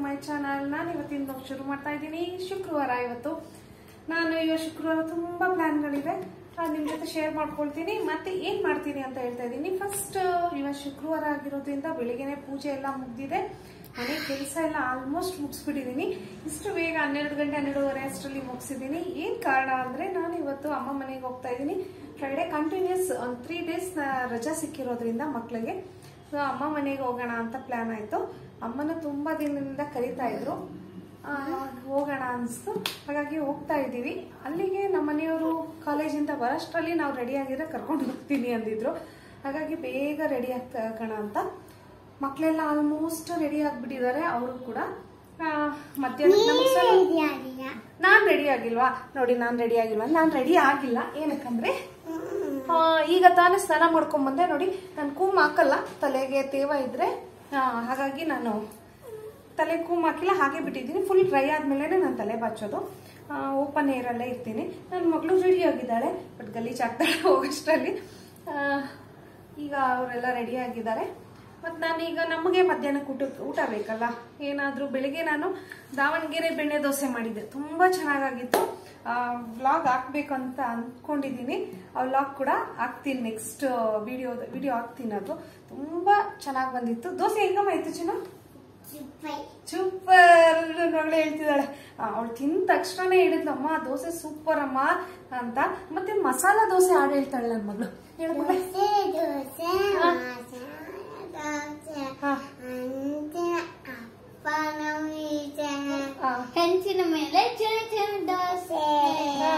My channel ನಾನು ಇವತ್ತಿಂದ ಶುರು ಮಾಡ್ತಾ ಇದ್ದೀನಿ ಶುಕ್ರವಾರ ಇವತ್ತು ನಾನು ಇವತ್ತು ಶುಕ್ರವಾರ ತುಂಬ ಪ್ಲ್ಯಾನ್ಗಳಿವೆ ನಿಮ್ಮ ಜೊತೆ ಶೇರ್ ಮಾಡ್ಕೊಳ್ತೀನಿ ಮತ್ತೆ ಏನು ಮಾಡ್ತೀನಿ ಅಂತ ಹೇಳ್ತಾ ಇದ್ದೀನಿ ಫಸ್ಟ್ ಇವತ್ತು ಶುಕ್ರವಾರ ಆಗಿರೋದ್ರಿಂದ ಬೆಳಿಗ್ಗೆನೆ ಪೂಜೆ ಎಲ್ಲ ಮುಗ್ದಿದೆ ಮನೆ ಕೆಲಸ ಎಲ್ಲ ಆಲ್ಮೋಸ್ಟ್ ಮುಗಿಸ್ಬಿಟ್ಟಿದ್ದೀನಿ ಇಷ್ಟು ಬೇಗ ಹನ್ನೆರಡು ಗಂಟೆ ಹನ್ನೆರಡುವರೆ ಅಷ್ಟರಲ್ಲಿ ಮುಗಿಸಿದ್ದೀನಿ ಏನು ಕಾರಣ ಅಂದರೆ ನಾನು ಇವತ್ತು ಅಮ್ಮ ಮನೆಗೆ ಹೋಗ್ತಾ ಇದ್ದೀನಿ ಫ್ರೈಡೆ ಕಂಟಿನ್ಯೂಸ್ ಒಂದು ತ್ರೀ ಡೇಸ್ ರಜಾ ಸಿಕ್ಕಿರೋದ್ರಿಂದ ಮಕ್ಕಳಿಗೆ ಸೊ ಅಮ್ಮ ಮನೆಗೆ ಹೋಗೋಣ ಅಂತ ಪ್ಲಾನ್ ಆಯಿತು ಅಮ್ಮನ ತುಂಬ ದಿನದಿಂದ ಕರಿತಾ ಇದ್ರು ಆ, ಹೋಗೋಣ ಅನಿಸ್ತು ಹಾಗಾಗಿ ಹೋಗ್ತಾ ಇದ್ದೀವಿ ಅಲ್ಲಿಗೆ ನಮ್ಮ ಮನೆಯವರು ಕಾಲೇಜಿಂದ ಬರೋಷ್ಟರಲ್ಲಿ ನಾವು ರೆಡಿ ಆಗಿದ್ರೆ ಕರ್ಕೊಂಡು ಹೋಗ್ತೀನಿ ಅಂದಿದ್ರು ಹಾಗಾಗಿ ಬೇಗ ರೆಡಿ ಆಗ್ತಾ ಅಂತ ಮಕ್ಕಳೆಲ್ಲ ಆಲ್ಮೋಸ್ಟ್ ರೆಡಿ ಆಗಿಬಿಟ್ಟಿದ್ದಾರೆ ಅವರು ಕೂಡ ಆ, ಮಧ್ಯಾಹ್ನ ನಮ್ಗ್ ಸ್ವಲ್ಪ- ನಾನ್ ರೆಡಿ ಆಗಿಲ್ವಾ ನೋಡಿ ನಾನ್ ರೆಡಿ ಆಗಿಲ್ವಾ ನಾನ್ ರೆಡಿ ಆಗಿಲ್ಲ ಏನಕ್ಕಂದ್ರೆ ಆ, ಈಗ ತಾನೇ ಸ್ನಾನ ಮಾಡ್ಕೊಂಡ್ ಬಂದೆ ನೋಡಿ ನಾನು ಕೂಮ್ ಹಾಕಲ್ಲ ತಲೆಗೆ ತೇವ ಇದ್ರೆ ಆ, ಹಾಗಾಗಿ ನಾನು ತಲೆ ಕೂಮ್ ಹಾಕಿಲ್ಲ ಹಾಗೆ ಬಿಟ್ಟಿದ್ದೀನಿ ಫುಲ್ ಡ್ರೈ ಆದ್ಮೇಲೆ ನಾನು ತಲೆ ಬಾಚೋದು ಓಪನ್ ಏರಲ್ಲೇ ಇರ್ತೀನಿ ನನ್ನ ಮಗಳು ರೆಡಿ ಆಗಿದ್ದಾಳೆ ಬಟ್ ಗಲೀಜ್ ಆಗ್ತಾಳೆ ಹೋಗೋಷ್ಟರಲ್ಲಿ ಆ, ಈಗ ಅವರೆಲ್ಲ ರೆಡಿ ಆಗಿದ್ದಾರೆ ಮತ್ತು ನಾನೀಗ ನಮಗೆ ಮಧ್ಯಾಹ್ನಕ್ಕೆ ಊಟ ಊಟ ಬೇಕಲ್ಲ ಏನಾದರೂ ಬೆಳಿಗ್ಗೆ ನಾನು ದಾವಣಗೆರೆ ಬೆಣ್ಣೆ ದೋಸೆ ಮಾಡಿದ್ದೆ ತುಂಬ ಚೆನ್ನಾಗಾಗಿತ್ತು ವ್ಲಾಗ್ ಹಾಕ್ಬೇಕು ಅಂತ ಅಂದ್ಕೊಂಡಿದ್ದೀನಿ ಆ ವ್ಲಾಗ್ ಕೂಡ ಹಾಕ್ತೀನಿ ನೆಕ್ಸ್ಟ್ ವಿಡಿಯೋ ವಿಡಿಯೋ ಹಾಕ್ತೀನಿ ಅದು ತುಂಬ ಚೆನ್ನಾಗಿ ಬಂದಿತ್ತು ದೋಸೆ ಹೆಂಗಮ್ಮ ಇತ್ತು ಚಿನ್ನ ಸೂಪರ್ ಮಗಳು ಹೇಳ್ತಿದ್ದಾಳೆ ಅವಳು ತಿಂದ ತಕ್ಷಣ ಹೇಳಿದ್ಲಮ್ಮ ದೋಸೆ ಸೂಪರ್ ಅಮ್ಮ ಅಂತ ಮತ್ತೆ ಮಸಾಲ ದೋಸೆ ಹಾಡು ಹೇಳ್ತಾಳೆ ನನ್ನ ಮಗಳು ಹೇಳ್ಕೊಳೆ ಹಾ. ಹಾ. ಹೆಂಚಿನ ಮೇಲೆ ಚಿನ್ನ ಚಿನ್ನ ದೋಸೆ ಹಾ.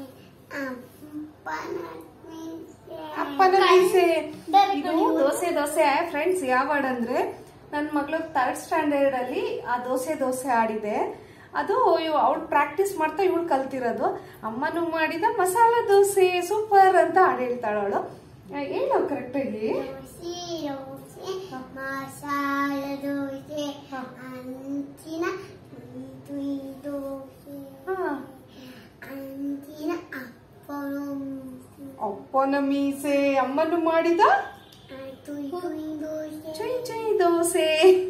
ಅಪ್ಪನ ಅಪ್ಪನ ಮೀಸೆ ದರ್ಪಣಿ ಇದು ಊರು. ದೋಸೆ ದೋಸೆ ಫ್ರೆಂಡ್ಸ್ ಯಾವ ಹಾಡು ಅಂದ್ರೆ ನನ್ನ ಮಗಳು ಥರ್ಡ್ ಸ್ಟ್ಯಾಂಡರ್ಡ್ ಅಲ್ಲಿ ಆ ದೋಸೆ ದೋಸೆ ಆಡಿದೆ ಅದು ಅವಳು ಪ್ರಾಕ್ಟೀಸ್ ಮಾಡ್ತಾ ಇವಳು ಕಲ್ತಿರೋದು ಅಮ್ಮನು ಮಾಡಿದ ಮಸಾಲ ದೋಸೆ ಸೂಪರ್ ಅಂತ ಹಾಡು ಹೇಳ್ತಾಳ ಅವಳು ಹೇಳು ಕರೆಕ್ಟಾಗಿ ದೋಸೆ ದೋಸೆ ಮಸಾಲ ದೋಸೆ ಹಾ. ಅಂಚಿನ ತುಯಿ ದೋಸೆ ಹಾ ಅಂಚಿನ ಅಪ್ಪನ ಅಪ್ಪನ ಮೀಸೆ ಅಮ್ಮನು ಮಾಡಿದ ತುಯಿ ತುಯಿ ದೋಸೆ ಚೈ ಚೈ ದೋಸೆ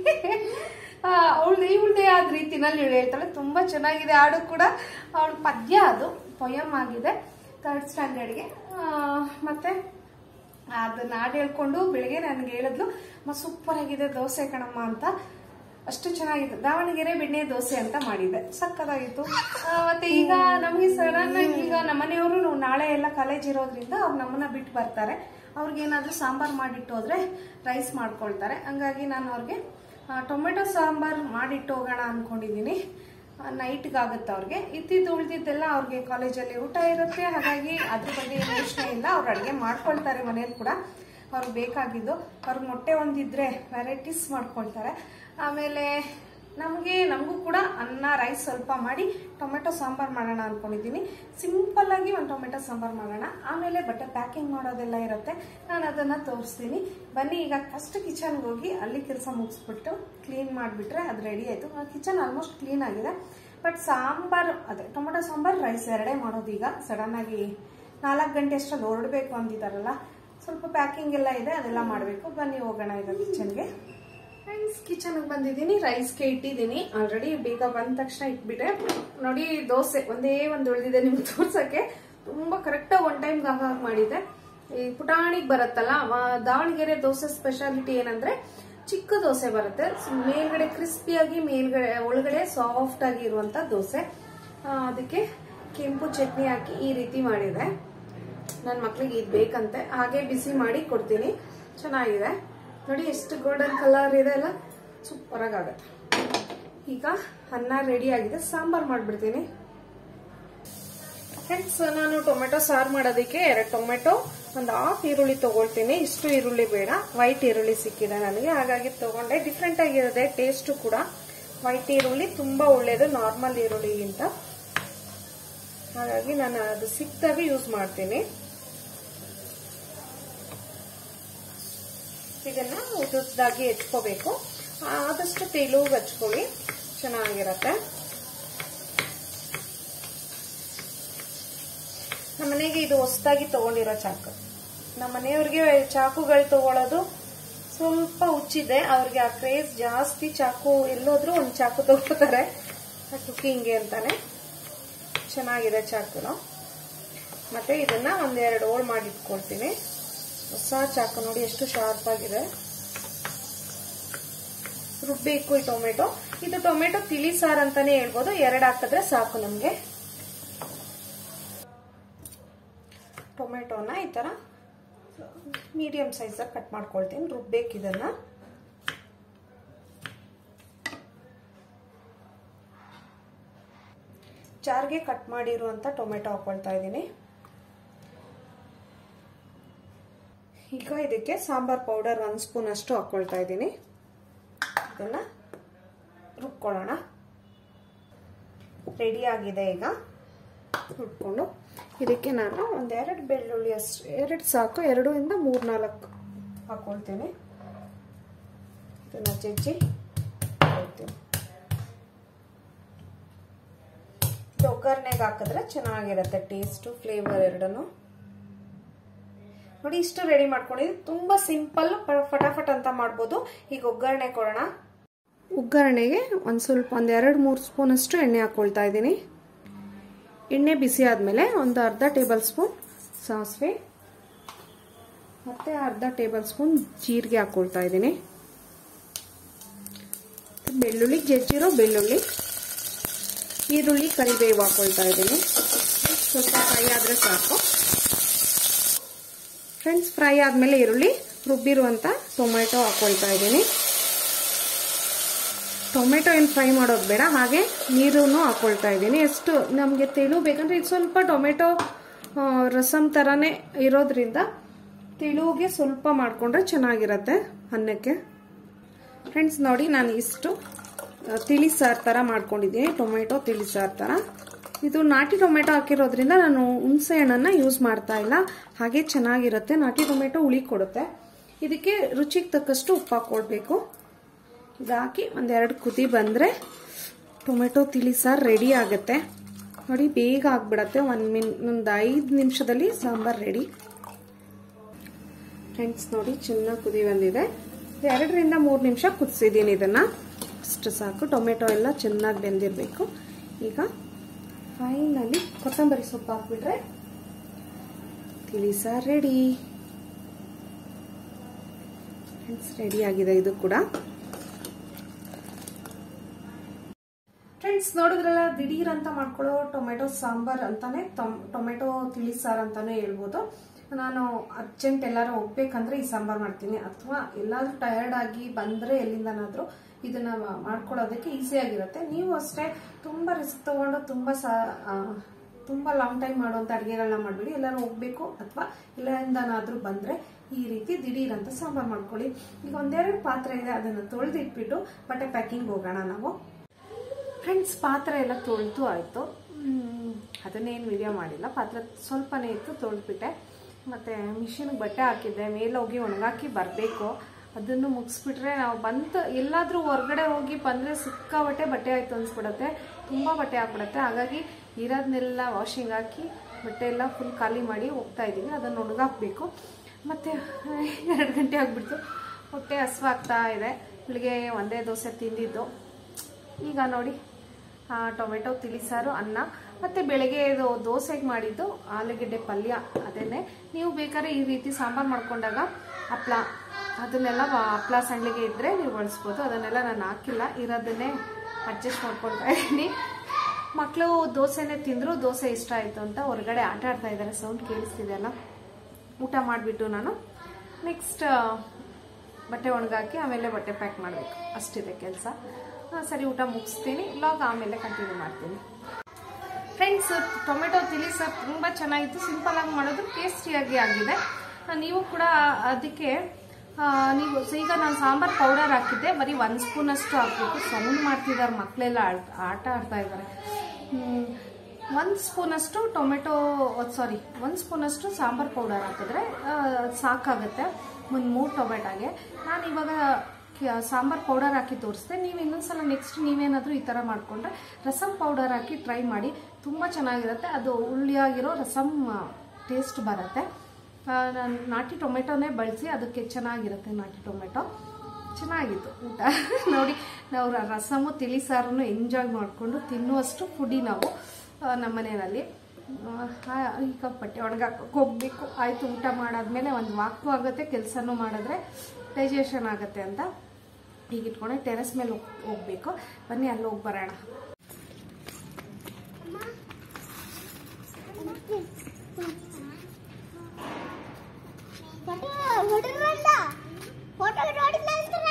ಅವಳು ಇವಳದೇ ಆದ ರೀತಿನಲ್ಲಿ ಇವಳು ಹೇಳ್ತಾಳೆ ತುಂಬ ಚೆನ್ನಾಗಿದೆ ಹಾಡು ಕೂಡ ಅವಳ ಪದ್ಯ ಅದು ಪೊಯಮ್ ಆಗಿದೆ ಥರ್ಡ್ ಸ್ಟ್ಯಾಂಡರ್ಡ್ಗೆ ಮತ್ತೆ ಅದನ್ನ ಹಾಡು ಹೇಳ್ಕೊಂಡು ಬೆಳಿಗ್ಗೆ ನನಗೆ ಹೇಳಿದ್ಲು ಮ ಸೂಪರ್ ಆಗಿದೆ ದೋಸೆ ಕಣಮ್ಮ ಅಂತ ಅಷ್ಟು ಚೆನ್ನಾಗಿತ್ತು ದಾವಣಗೆರೆ ಬೆಣ್ಣೆ ದೋಸೆ ಅಂತ ಮಾಡಿದ್ದೆ ಸಕ್ಕತ್ತಾಗಿತ್ತು ಆ, ಮತ್ತೆ ಈಗ ನಮಗೆ ಸಡನ್ ಆಗಿ ಈಗ ನಮ್ಮನೆಯವರು ನಾಳೆ ಎಲ್ಲ ಕಾಲೇಜ್ ಇರೋದ್ರಿಂದ ಅವ್ರು ನಮ್ಮನ್ನ ಬಿಟ್ಟು ಬರ್ತಾರೆ ಅವ್ರಿಗೇನಾದ್ರೂ ಸಾಂಬಾರ್ ಮಾಡಿಟ್ಟು ಹೋದ್ರೆ ರೈಸ್ ಮಾಡ್ಕೊಳ್ತಾರೆ ಹಂಗಾಗಿ ನಾನು ಅವ್ರಿಗೆ ಆ, ಟೊಮೆಟೊ ಸಾಂಬಾರ್ ಮಾಡಿಟ್ಟು ಹೋಗೋಣ ಅನ್ಕೊಂಡಿದ್ದೀನಿ ನೈಟ್ಗೆ ಆಗುತ್ತೆ ಅವ್ರಿಗೆ ಇದ್ದಿದ್ದು ಉಳಿದಿದ್ದೆಲ್ಲ ಅವ್ರಿಗೆ ಕಾಲೇಜಲ್ಲಿ ಊಟ ಇರುತ್ತೆ ಹಾಗಾಗಿ ಅದ್ರ ಬಗ್ಗೆ ಏನು ಯೋಚನೆ ಇಲ್ಲ ಅವ್ರು ಅಡುಗೆ ಮಾಡ್ಕೊಳ್ತಾರೆ ಮನೇಲಿ ಕೂಡ ಅವ್ರಿಗೆ ಬೇಕಾಗಿದ್ದು ಅವ್ರಿಗೆ ಮೊಟ್ಟೆ ಒಂದಿದ್ರೆ ವೆರೈಟೀಸ್ ಮಾಡ್ಕೊಳ್ತಾರೆ ಆಮೇಲೆ ನಮಗೆ ನಮಗೂ ಕೂಡ ಅನ್ನ ರೈಸ್ ಸ್ವಲ್ಪ ಮಾಡಿ ಟೊಮೆಟೊ ಸಾಂಬಾರು ಮಾಡೋಣ ಅಂದ್ಕೊಂಡಿದ್ದೀನಿ ಸಿಂಪಲ್ಲಾಗಿ ಒಂದು ಟೊಮೆಟೊ ಸಾಂಬಾರು ಮಾಡೋಣ ಆಮೇಲೆ ಬಟ್ಟೆ ಪ್ಯಾಕಿಂಗ್ ಮಾಡೋದೆಲ್ಲ ಇರುತ್ತೆ ನಾನು ಅದನ್ನು ತೋರಿಸ್ತೀನಿ ಬನ್ನಿ ಈಗ ಫಸ್ಟ್ ಕಿಚನ್ಗೆ ಹೋಗಿ ಅಲ್ಲಿ ಕೆಲಸ ಮುಗಿಸ್ಬಿಟ್ಟು ಕ್ಲೀನ್ ಮಾಡಿಬಿಟ್ರೆ ಅದು ರೆಡಿ ಆಯಿತು ಕಿಚನ್ ಆಲ್ಮೋಸ್ಟ್ ಕ್ಲೀನ್ ಆಗಿದೆ ಬಟ್ ಸಾಂಬಾರು ಅದೇ ಟೊಮೆಟೊ ಸಾಂಬಾರು ರೈಸ್ ಎರಡೇ ಮಾಡೋದು ಈಗ ಸಡನ್ನಾಗಿ ನಾಲ್ಕು ಗಂಟೆ ಅಷ್ಟರಲ್ಲಿ ಹೊರಡಬೇಕು ಅಂದಿದ್ದಾರಲ್ಲ ಸ್ವಲ್ಪ ಪ್ಯಾಕಿಂಗ್ ಎಲ್ಲ ಇದೆ ಅದೆಲ್ಲ ಮಾಡಬೇಕು ಬನ್ನಿ ಹೋಗೋಣ ಈಗ ಕಿಚನ್ಗೆ ಫ್ರೆಂಡ್ಸ್ ಕಿಚನ್ಗೆ ಬಂದಿದ್ದೀನಿ ರೈಸ್ಗೆ ಇಟ್ಟಿದ್ದೀನಿ ಆಲ್ರೆಡಿ ಬೇಗ ಬಂದ ತಕ್ಷಣ ಇಟ್ಬಿಟ್ಟೆ ನೋಡಿ ದೋಸೆ ಒಂದೇ ಒಂದು ಉಳಿದಿದೆ ನಿಮ್ಗೆ ತೋರ್ಸಕ್ಕೆ ತುಂಬ ಕರೆಕ್ಟಾಗಿ ಒನ್ ಟೈಮ್ಗೆ ಆಗಾಗ ಮಾಡಿದೆ ಈ ಪುಟಾಣಿಗೆ ಬರುತ್ತಲ್ಲ ಆ, ದಾವಣಗೆರೆ ದೋಸೆ ಸ್ಪೆಷಾಲಿಟಿ ಏನಂದ್ರೆ ಚಿಕ್ಕ ದೋಸೆ ಬರುತ್ತೆ ಸ್- ಮೇಲ್ಗಡೆ ಕ್ರಿಸ್ಪಿಯಾಗಿ ಮೇಲ್ಗಡೆ ಒಳಗಡೆ ಸಾಫ್ಟ್ ಆಗಿ ಇರುವಂತ ದೋಸೆ ಆ, ಅದಕ್ಕೆ ಕೆಂಪು ಚಟ್ನಿ ಹಾಕಿ ಈ ರೀತಿ ಮಾಡಿದೆ ನನ್ನ ಮಕ್ಳಿಗೆ ಇದು ಬೇಕಂತೆ ಹಾಗೆ ಬಿಸಿ ಮಾಡಿ ಕೊಡ್ತೀನಿ ಚೆನ್ನಾಗಿದೆ ನೋಡಿ ಎಷ್ಟು ಗೋಲ್ಡನ್ ಕಲರ್ ಇದೆ ಅಲ್ಲ ಸೂಪರ್ ಆಗುತ್ತೆ ಈಗ ಅನ್ನ ರೆಡಿ ಆಗಿದೆ ಸಾಂಬಾರ್ ಮಾಡ್ಬಿಡ್ತೀನಿ ಫ್ರೆಂಡ್ಸ್ ನಾನು ಟೊಮೆಟೊ ಸಾರು ಮಾಡೋದಕ್ಕೆ ಎರಡು ಟೊಮೆಟೊ ಒಂದು ಹಾಫ್ ಈರುಳ್ಳಿ ತಗೊಳ್ತೀನಿ ಇಷ್ಟು ಈರುಳ್ಳಿ ಬೇಡ ವೈಟ್ ಈರುಳ್ಳಿ ಸಿಕ್ಕಿದೆ ನನಗೆ ಹಾಗಾಗಿ ತಗೊಂಡೆ ಡಿಫ್ರೆಂಟ್ ಆಗಿರುತ್ತೆ ಟೇಸ್ಟು ಕೂಡ ವೈಟ್ ಈರುಳ್ಳಿ ತುಂಬಾ ಒಳ್ಳೇದು ನಾರ್ಮಲ್ ಈರುಳ್ಳಿಗಿಂತ ಹಾಗಾಗಿ ನಾನು ಅದು ಸಿಕ್ಕಿದಾಗ ಯೂಸ್ ಮಾಡ್ತೀನಿ ಇದನ್ನ ಉದುದ್ದಾಗಿ ಹೆಚ್ಕೋಬೇಕು ಆದಷ್ಟು ತೆಳುಗೆ ಹಚ್ಕೊಳ್ಳಿ ಚೆನ್ನಾಗಿರತ್ತೆ ನಮ್ಮ ಮನೆಗೆ ಇದು ಹೊಸದಾಗಿ ತಗೊಂಡಿರೋ ಚಾಕು ನಮ್ಮ ಮನೆಯವ್ರಿಗೆ ಚಾಕುಗಳು ತಗೊಳ್ಳೋದು ಸ್ವಲ್ಪ ಹುಚ್ಚಿದೆ ಅವ್ರಿಗೆ ಆ ಕ್ರೇಜ್ ಜಾಸ್ತಿ ಚಾಕು ಎಲ್ಲೋದ್ರೂ ಒಂದು ಚಾಕು ತಗೋತಾರೆ ಕುಕ್ಕಿಂಗ್ಗೆ ಅಂತಾನೆ ಚೆನ್ನಾಗಿದೆ ಚಾಕುನು ಮತ್ತೆ ಇದನ್ನ ಒಂದೆರಡು ಓಲ್ ಮಾಡಿ ಇಟ್ಕೊಳ್ತೀನಿ ಹೊಸ ಚಾಕು ನೋಡಿ ಎಷ್ಟು ಶಾರ್ಪ್ ಆಗಿದೆ ರುಬ್ಬೇಕು ಈ ಟೊಮೆಟೊ ಇದು ಟೊಮೆಟೊ ತಿಳಿ ಸಾರು ಅಂತಾನೆ ಹೇಳ್ಬೋದು ಎರಡು ಹಾಕಿದ್ರೆ ಸಾಕು ನಮಗೆ ಟೊಮೆಟೊನ ಈ ತರ ಮೀಡಿಯಂ ಸೈಜ್ ಕಟ್ ಮಾಡ್ಕೊಳ್ತೀನಿ ರುಬ್ಬೇಕು ಇದನ್ನ ಜಾರ್ಗೆ ಕಟ್ ಮಾಡಿರುವಂತ ಟೊಮೆಟೊ ಹಾಕೊಳ್ತಾ ಇದ್ದೀನಿ ಈಗ ಇದಕ್ಕೆ ಸಾಂಬಾರ್ ಪೌಡರ್ ಒಂದು ಸ್ಪೂನ್ ಅಷ್ಟು ಹಾಕೊಳ್ತಾ ಇದ್ದೀನಿ ಇದನ್ನ ರುಬ್ಕೊಳ್ಳೋಣ ರೆಡಿ ಆಗಿದೆ ಈಗ ರುಬ್ಕೊಂಡು ಇದಕ್ಕೆ ನಾನು ಒಂದೆರಡು ಬೆಳ್ಳುಳ್ಳಿ ಅಷ್ಟು ಎರಡು ಸಾಕು ಎರಡು ಇಂದ ಮೂರು ನಾಲ್ಕು ಹಾಕೊಳ್ತೀನಿ ಇದನ್ನ ಜಜ್ಜಿ ಹಾಕೊಳ್ತೀನಿ ಒಗ್ಗರಣೆಗೆ ಹಾಕಿದ್ರೆ ಚೆನ್ನಾಗಿರುತ್ತೆ ಟೇಸ್ಟು ಫ್ಲೇವರ್ ಎರಡನ್ನು ನೋಡಿ ಇಷ್ಟು ರೆಡಿ ಮಾಡ್ಕೊಂಡಿದ್ದು ತುಂಬಾ ಸಿಂಪಲ್ ಫಟಾಫಟ್ ಅಂತ ಮಾಡ್ಬೋದು ಈಗ ಒಗ್ಗರಣೆ ಕೊಡೋಣ ಒಗ್ಗರಣೆಗೆ ಒಂದು ಸ್ವಲ್ಪ ಒಂದು ಎರಡು ಮೂರು ಸ್ಪೂನ್ ಅಷ್ಟು ಎಣ್ಣೆ ಹಾಕೊಳ್ತಾ ಇದ್ದೀನಿ ಎಣ್ಣೆ ಬಿಸಿ ಆದಮೇಲೆ ಒಂದು ಅರ್ಧ ಟೇಬಲ್ ಸ್ಪೂನ್ ಸಾಸಿವೆ ಮತ್ತು ಅರ್ಧ ಟೇಬಲ್ ಸ್ಪೂನ್ ಜೀರಿಗೆ ಹಾಕ್ಕೊಳ್ತಾ ಇದ್ದೀನಿ ಬೆಳ್ಳುಳ್ಳಿ ಜಜ್ಜಿರೋ ಬೆಳ್ಳುಳ್ಳಿ ಈರುಳ್ಳಿ ಕರಿಬೇವು ಹಾಕ್ಕೊಳ್ತಾ ಇದ್ದೀನಿ ಸ್ವಲ್ಪ ಫ್ರೈ ಆದರೆ ಸಾಕು ಫ್ರೆಂಡ್ಸ್ ಫ್ರೈ ಆದಮೇಲೆ ಈರುಳ್ಳಿ ರುಬ್ಬಿರುವಂಥ ಟೊಮೆಟೊ ಹಾಕ್ಕೊಳ್ತಾ ಇದ್ದೀನಿ ಟೊಮೆಟೊ ಏನು ಫ್ರೈ ಮಾಡೋದು ಬೇಡ ಹಾಗೆ ನೀರನ್ನು ಹಾಕ್ಕೊಳ್ತಾ ಇದ್ದೀನಿ ಎಷ್ಟು ನಮಗೆ ತೆಳು ಬೇಕಂದ್ರೆ ಇದು ಸ್ವಲ್ಪ ಟೊಮೆಟೊ ರಸಮ್ ಥರನೇ ಇರೋದ್ರಿಂದ ತೆಳುಗೆ ಸ್ವಲ್ಪ ಮಾಡಿಕೊಂಡ್ರೆ ಚೆನ್ನಾಗಿರತ್ತೆ ಅನ್ನಕ್ಕೆ ಫ್ರೆಂಡ್ಸ್ ನೋಡಿ ನಾನು ಇಷ್ಟು ತಿಳಿ ಸಾರು ಥರ ಮಾಡ್ಕೊಂಡಿದ್ದೀನಿ ಟೊಮೆಟೊ ತಿಳಿ ಸಾರು ಥರ ಇದು ನಾಟಿ ಟೊಮೆಟೊ ಹಾಕಿರೋದ್ರಿಂದ ನಾನು ಹುಣಸೆ ಹಣ್ಣನ್ನು ಯೂಸ್ ಮಾಡ್ತಾ ಇಲ್ಲ ಹಾಗೆ ಚೆನ್ನಾಗಿರುತ್ತೆ ನಾಟಿ ಟೊಮೆಟೊ ಹುಳಿ ಕೊಡುತ್ತೆ ಇದಕ್ಕೆ ರುಚಿಗೆ ತಕ್ಕಷ್ಟು ಉಪ್ಪು ಹಾಕ್ಕೊಳ್ಬೇಕು ಇದು ಹಾಕಿ ಒಂದೆರಡು ಕುದಿ ಬಂದರೆ ಟೊಮೆಟೊ ತಿಳಿ ಸಾರು ರೆಡಿ ಆಗುತ್ತೆ ನೋಡಿ ಬೇಗ ಆಗ್ಬಿಡತ್ತೆ ಒಂದು ಮಿನ್ ಒಂದು ಐದು ನಿಮಿಷದಲ್ಲಿ ಸಾಂಬಾರು ರೆಡಿ ಫ್ರೆಂಡ್ಸ್ ನೋಡಿ ಚೆನ್ನಾಗಿ ಕುದಿ ಬಂದಿದೆ ಎರಡರಿಂದ ಮೂರು ನಿಮಿಷ ಕುದಿಸಿದ್ದೀನಿ ಇದನ್ನು ಅಷ್ಟು ಸಾಕು ಟೊಮೆಟೊ ಎಲ್ಲ ಚೆನ್ನಾಗಿ ಬೆಂದಿರಬೇಕು ಈಗ ಫೈನಲಿ ಕೊತ್ತಂಬರಿ ಸೊಪ್ಪು ಹಾಕ್ಬಿಟ್ರೆ ತಿಳಿ ಸಾರು ರೆಡಿ ಫ್ರೆಂಡ್ಸ್ ರೆಡಿ ಆಗಿದೆ ಇದು ಕೂಡ ಫ್ರೆಂಡ್ಸ್ ನೋಡಿದ್ರಲ್ಲ ದಿಢೀರ್ ಅಂತ ಮಾಡ್ಕೊಳ್ಳೋ ಟೊಮೆಟೊ ಸಾಂಬಾರ್ ಅಂತಾನೆ ಟೊಮೆಟೊ ತಿಳಿ ಸಾರು ಅಂತಾನೆ ಹೇಳ್ಬೋದು ನಾನು ಅರ್ಜೆಂಟ್ ಎಲ್ಲಾರು ಹೋಗ್ಬೇಕಂದ್ರೆ ಈ ಸಾಂಬಾರ್ ಮಾಡ್ತೀನಿ ಅಥವಾ ಎಲ್ಲಾದ್ರೂ ಟಯರ್ಡ್ ಆಗಿ ಬಂದ್ರೆ ಎಲ್ಲಿಂದನಾದ್ರೂ ಇದನ್ನ ಮಾಡ್ಕೊಳ್ಳೋದಕ್ಕೆ ಈಸಿ ಆಗಿರುತ್ತೆ ನೀವು ಅಷ್ಟೇ ತುಂಬಾ ರಿಸ್ಕ್ ತಗೊಂಡು ತುಂಬಾ ಸಾ ತುಂಬಾ ಲಾಂಗ್ ಟೈಮ್ ಮಾಡುವಂತ ಅಡುಗೆಗಳನ್ನ ಮಾಡ್ಬಿಡಿ ಎಲ್ಲಾರು ಹೋಗ್ಬೇಕು ಅಥವಾ ಎಲ್ಲರಿಂದನಾದ್ರೂ ಬಂದ್ರೆ ಈ ರೀತಿ ದಿಢೀರ್ ಅಂತ ಸಾಂಬಾರ್ ಮಾಡ್ಕೊಳ್ಳಿ ಈಗ ಒಂದೆರಡು ಪಾತ್ರೆ ಇದೆ ಅದನ್ನ ತೊಳೆದಿಟ್ಬಿಟ್ಟು ಬಟ್ಟೆ ಪ್ಯಾಕಿಂಗ್ ಹೋಗೋಣ ನಾವು ಫ್ರೆಂಡ್ಸ್ ಪಾತ್ರೆ ಎಲ್ಲ ತೊಳೆದು ಆಯಿತು ಅದನ್ನೇನು ವಿಡಿಯೋ ಮಾಡಿಲ್ಲ ಪಾತ್ರೆ ಸ್ವಲ್ಪನೇ ಇತ್ತು ತೊಳೆದ್ಬಿಟ್ಟೆ ಮತ್ತು ಮಿಷಿನ್ಗೆ ಬಟ್ಟೆ ಹಾಕಿದ್ದೆ ಮೇಲೆ ಹೋಗಿ ಒಣಗಾಕಿ ಬರಬೇಕು ಅದನ್ನು ಮುಗಿಸ್ಬಿಟ್ರೆ ನಾವು ಬಂತು ಎಲ್ಲಾದರೂ ಹೊರಗಡೆ ಹೋಗಿ ಬಂದರೆ ಸಿಕ್ಕಾಬಟ್ಟೆ ಬಟ್ಟೆ ಆಯಿತು ಅನ್ಸ್ಬಿಡತ್ತೆ ತುಂಬ ಬಟ್ಟೆ ಹಾಕ್ಬಿಡತ್ತೆ ಹಾಗಾಗಿ ಇರೋದನ್ನೆಲ್ಲ ವಾಷಿಂಗ್ ಹಾಕಿ ಬಟ್ಟೆ ಎಲ್ಲ ಫುಲ್ ಖಾಲಿ ಮಾಡಿ ಹೋಗ್ತಾ ಇದ್ದೀವಿ ಅದನ್ನು ಒಣಗಾಕಬೇಕು ಮತ್ತು ಎರಡು ಗಂಟೆ ಆಗಿಬಿಡ್ತು ಹೊಟ್ಟೆ ಹಸ್ವಾಗ್ತಾ ಇದೆ ಬೆಳಿಗ್ಗೆ ಒಂದೇ ದೋಸೆ ತಿಂದಿದ್ದು ಈಗ ನೋಡಿ ಟೊಮೆಟೊ ತಿಳಿಸಾರು ಅನ್ನ ಮತ್ತು ಬೆಳಗ್ಗೆ ಇದು ದೋಸೆಗೆ ಮಾಡಿದ್ದು ಆಲೂಗೆಡ್ಡೆ ಪಲ್ಯ ಅದನ್ನೇ ನೀವು ಬೇಕಾದ್ರೆ ಈ ರೀತಿ ಸಾಂಬಾರು ಮಾಡ್ಕೊಂಡಾಗ ಹಪ್ಳ ಅದನ್ನೆಲ್ಲ ಹಪ್ಳ ಸಂಡ್ಲಿಗೆ ಇದ್ದರೆ ನೀವು ಬಳಸ್ಬೋದು ಅದನ್ನೆಲ್ಲ ನಾನು ಹಾಕಿಲ್ಲ ಇರೋದನ್ನೇ ಅಡ್ಜಸ್ಟ್ ಮಾಡ್ಕೊಳ್ತಾ ಇದ್ದೀನಿ ಮಕ್ಕಳು ದೋಸೆನೇ ತಿಂದರು ದೋಸೆ ಇಷ್ಟ ಆಯಿತು ಅಂತ ಹೊರಗಡೆ ಆಟ ಆಡ್ತಾ ಇದ್ದಾರೆ ಸೌಂಡ್ ಕೇಳಿಸ್ತಿದೆ ಅಲ್ಲ ಊಟ ಮಾಡಿಬಿಟ್ಟು ನಾನು ನೆಕ್ಸ್ಟ್ ಬಟ್ಟೆ ಒಣಗಾಕಿ ಆಮೇಲೆ ಬಟ್ಟೆ ಪ್ಯಾಕ್ ಮಾಡಬೇಕು ಅಷ್ಟಿದೆ ಕೆಲಸ ಸರಿ ಊಟ ಮುಗಿಸ್ತೀನಿ ಲಾಗ್ ಆಮೇಲೆ ಕಂಟಿನ್ಯೂ ಮಾಡ್ತೀನಿ ಫ್ರೆಂಡ್ಸ್ ಟೊಮೆಟೊ ತಿಳಿ ಸರ್ ತುಂಬ ಚೆನ್ನಾಗಿತ್ತು ಸಿಂಪಲ್ ಆಗಿ ಮಾಡೋದು ಟೇಸ್ಟಿಯಾಗಿ ಆಗಿದೆ ನೀವು ಕೂಡ ಅದಕ್ಕೆ ನೀವು ಈಗ ನಾನು ಸಾಂಬಾರ್ ಪೌಡರ್ ಹಾಕಿದ್ದೆ ಬರೀ ಒಂದು ಸ್ಪೂನಷ್ಟು ಹಾಕಬೇಕು ಸೌಂಡ್ ಮಾಡ್ತಿದ್ದಾರೆ ಮಕ್ಕಳೆಲ್ಲ ಆಟ ಆಡ್ತಾ ಇದ್ದಾರೆ ಒಂದು ಸ್ಪೂನಷ್ಟು ಟೊಮೆಟೊ ಸಾರಿ ಒಂದು ಸ್ಪೂನಷ್ಟು ಸಾಂಬಾರ್ ಪೌಡರ್ ಹಾಕಿದ್ರೆ ಸಾಕಾಗುತ್ತೆ ಒಂದು ಮೂರು ಟೊಮೆಟೊಗೆ ನಾನು ಇವಾಗ ಸಾಂಬಾರ್ ಪೌಡರ್ ಹಾಕಿ ತೋರಿಸ್ದೆ ನೀವು ಇನ್ನೊಂದ್ಸಲ ನೆಕ್ಸ್ಟ್ ನೀವೇನಾದರೂ ಈ ಥರ ಮಾಡಿಕೊಂಡ್ರೆ ರಸಮ್ ಪೌಡರ್ ಹಾಕಿ ಟ್ರೈ ಮಾಡಿ ತುಂಬ ಚೆನ್ನಾಗಿರುತ್ತೆ ಅದು ಹುಳಿಯಾಗಿರೋ ರಸಮ್ ಟೇಸ್ಟ್ ಬರುತ್ತೆ ನಾನು ನಾಟಿ ಟೊಮೆಟೊನೇ ಬಳಸಿ ಅದಕ್ಕೆ ಚೆನ್ನಾಗಿರುತ್ತೆ ನಾಟಿ ಟೊಮೆಟೊ ಚೆನ್ನಾಗಿತ್ತು ಊಟ ನೋಡಿ ನಾವು ರ- ರಸಮು ತಿಳಿ ಸಾರನ್ನು ಎಂಜಾಯ್ ಮಾಡಿಕೊಂಡು ತಿನ್ನುವಷ್ಟು ಫುಡಿ ನಾವು ಆ, ನಮ್ಮ ಮನೆಯಲ್ಲಿ ಆ, ಈಗ ಬಟ್ಟೆ ಒಣಗಾಕಕ್ಕೆ ಹೋಗ್ಬೇಕು ಆಯಿತು ಊಟ ಮಾಡಾದ್ಮೇಲೆ ಒಂದು ವಾಕು ಆಗುತ್ತೆ ಕೆಲಸನೂ ಮಾಡಿದ್ರೆ ಡೈಜೆಷನ್ ಆಗುತ್ತೆ ಅಂತ ಈಗ ಇಟ್ಕೊಂಡೆ ಟೆರೆಸ್ ಮೇಲೆ ಹೋಗ್ ಹೋಗ್ಬೇಕು ಬನ್ನಿ ಅಲ್ಲಿ ಹೋಗಿ ಬರೋಣ ಫೋಟೋ ಹೊಡೆದ್ರಲ್ಲ ಫೋಟೋ ನೋಡಿಲ್ಲ ಅಂತಾರ